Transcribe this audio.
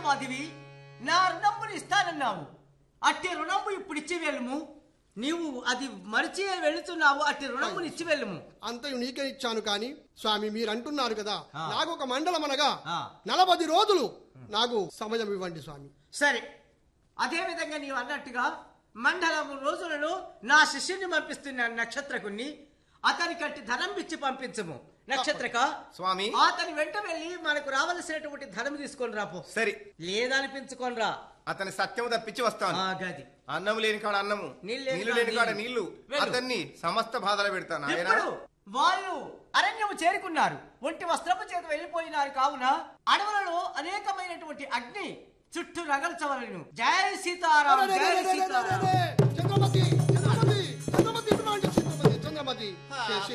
మాదివి నా రుణంబుని ఇస్తానన్నావు అట్టి రుణంబు ఇప్పుడు ఇచ్చి వెళ్ళము నీవు అది మరిచి వెళుతున్నావు అట్టి రుణంబుని ఇచ్చి వెళ్ళము అంతయు నీకే ఇచ్చాను కానీ స్వామి మీరు అంటున్నారు కదా ఆ. నాకు ఒక మండలం అనగా ఆ. నలభై రోజులు నాకు సమయం ఇవ్వండి స్వామి సరే అదే విధంగా నీవు అన్నట్టుగా మండలము రోజులలో నా శిష్యుని పంపిస్తున్నాను నక్షత్రకుణ్ణి అతని కట్టి ధనం ఇచ్చి పంపించము నక్షత్రక స్వామి అతని వెంట వెళ్ళి మనకు రావలసినటువంటి ధనం తీసుకొని రాపో సరే లేదనిపించుకొని రా అతని సత్యం తప్పించి వస్తాను ఆ గది అన్నం లేని కాడ అన్నము నీళ్ళు లేని నీళ్లు కాడ లేని కాడ నీళ్ళు. నీళ్లు వెళ్ళు. అతన్ని సమస్త బాధలు పెడతాను ఆయన ఇప్పుడు వాళ్ళు అరణ్యము చేరుకున్నారు ఒంటి వస్త్రపు చేత వెళ్ళిపోయినారు కావున అడవులలో అనేకమైనటువంటి అగ్ని చుట్టూ రగల్చవలను జై సీతారాం అరే, జై అరే, అరే, అరే, సీతారాం అరే, చంద్రమతి చంద్రమతి చంద్రమతి ఇటువంటి చంద్రమతి చంద్రమతి చేసి